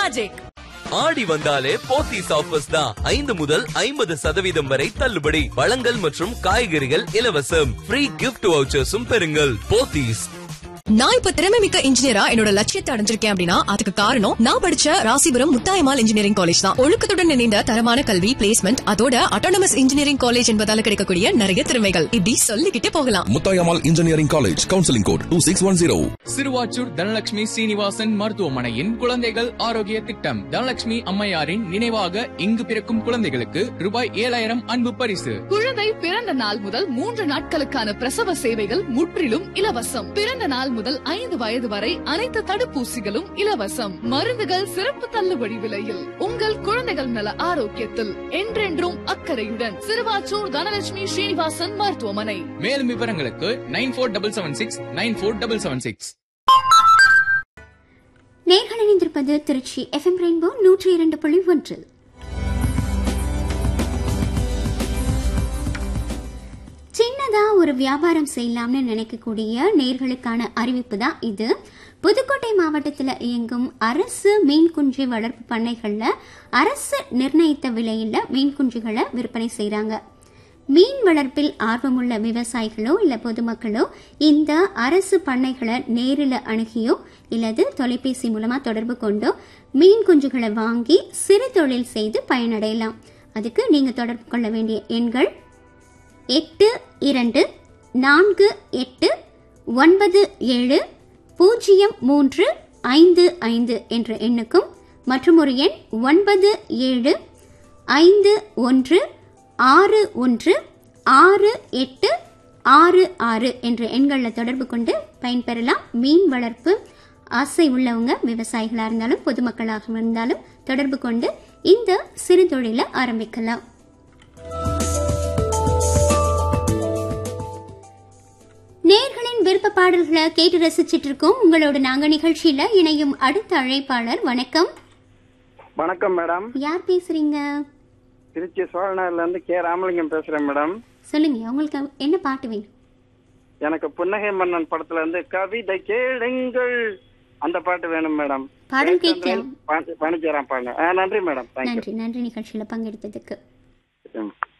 magic ஆடி வந்தாலே Pothys offers தான் ஐந்து முதல் ஐம்பது சதவீதம் வரை தள்ளுபடி பழங்கள் மற்றும் காய்கறிகள் இலவசம் ஃப்ரீ கிஃப்ட் வவுச்சர்ஸும் பெறுங்கள் போத்தீஸ் நான் இப்ப திறமை மிக்க இன்ஜினியரா என்னோட லட்சியத்தை அடைஞ்சிருக்கேன் அப்படின்னா அதுக்கு காரணம் நான் படிச்ச ராசிபுரம் முத்தாயமால் இன்ஜினியரிங் காலேஜ் தான் ஒழுக்கத்துடன் இணைந்த தரமான கல்வி பிளேஸ்மெண்ட் அதோட அட்டானமஸ் இன்ஜினியரிங் காலேஜ் என்பதால கிடைக்கக்கூடிய நிறைய திறமைகள் இப்படி சொல்லிக்கிட்டே போகலாம் Muthayammal engineering college counselling code two six one zero Siruvachur Dhanalakshmi Srinivasan மருத்துவமனையின் குழந்தைகள் ஆரோக்கிய திட்டம் தனலட்சுமி அம்மையாரின் நினைவாக இங்கு பிறக்கும் குழந்தைகளுக்கு ரூபாய் ஏழாயிரம் அன்பு பரிசு குழந்தை பிறந்த நாள் முதல் மூன்று நாட்களுக்கான பிரசவ சேவைகள் முற்றிலும் இலவசம் பிறந்த நாள் முதல் ஐந்து வயது வரை அனைத்து தடுப்பூசிகளும் இலவசம் மருந்துகள் சிறப்பு தள்ளுபடி விலையில் உங்கள் குழந்தைகள் நல ஆரோக்கியத்தில் என்றென்றும் அக்கறையுடன் சிறுவாச்சூர் தனலட்சுமி ஸ்ரீனிவாசன் மருத்துவமனை மேலும் விவரங்களுக்கு nine four double seven six nine four double seven six நேர்கள் இணைந்திருப்பது திருச்சி எஃப்எம் ரெயின்போ நூற்றி இரண்டு புள்ளி ஒன்று சின்னதா ஒரு வியாபாரம் செய்யலாம்னு நினைக்கக்கூடிய நேர்களுக்கான அறிவிப்பு தான் இது புதுக்கோட்டை மாவட்டத்தில் இயங்கும் அரசு மீன் குஞ்சு வளர்ப்பு பண்ணைகள்ல அரசு நிர்ணயித்த விலையில மீன் குஞ்சுகளை விற்பனை செய்றாங்க மீன் வளர்ப்பில் ஆர்வமுள்ள விவசாயிகளோ இல்ல பொதுமக்களோ இந்த அரசு பண்ணைகளை நேரில் அணுகியோ இல்லது தொலைபேசி மூலமா தொடர்பு கொண்டோ மீன் குஞ்சுகளை வாங்கி சிறு தொழில் செய்து பயனடையலாம் அதுக்கு நீங்க தொடர்பு கொள்ள வேண்டிய எண்கள் எட்டு இரண்டு நான்கு எட்டு ஒன்பது ஏழு பூஜ்ஜியம் மூன்று ஐந்து ஐந்து என்ற எண்ணுக்கும் மற்றும் ஒரு எண் ஒன்பது ஏழு ஐந்து ஒன்று ஆறு ஒன்று ஆறு எட்டு ஆறு ஆறு என்ற எண்களில் தொடர்பு கொண்டு பயன்பெறலாம் மீன் வளர்ப்பு ஆசை உள்ளவங்க விவசாயிகளாக இருந்தாலும் பொதுமக்களாக இருந்தாலும் தொடர்பு கொண்டு இந்த சிறு தொழிலை ஆரம்பிக்கலாம் நேர்களின் விருப்ப பாடல்களை கேட்டு ரசிச்சிட்டு இருக்கோம் உங்களோட நாங்க நிகழ்ச்சியில இணையும் அடுத்த அழைப்பாளர் வணக்கம் வணக்கம் மேடம் யார் பேசுறீங்க திருச்சி சோழநகர்ல இருந்து கே ராமலிங்கம் பேசுறேன் மேடம் சொல்லுங்க உங்களுக்கு என்ன பாட்டு வேணும் எனக்கு புன்னகை மன்னன் படத்துல இருந்து கவிதை கேளுங்கள் அந்த பாட்டு வேணும் மேடம் பாடல் கேட்கலாம் பணிச்சேரான் பாருங்க நன்றி மேடம் தேங்க்யூ நன்றி நன்றி நிகழ்ச்சியில பங்கெடுத்ததுக்கு ம்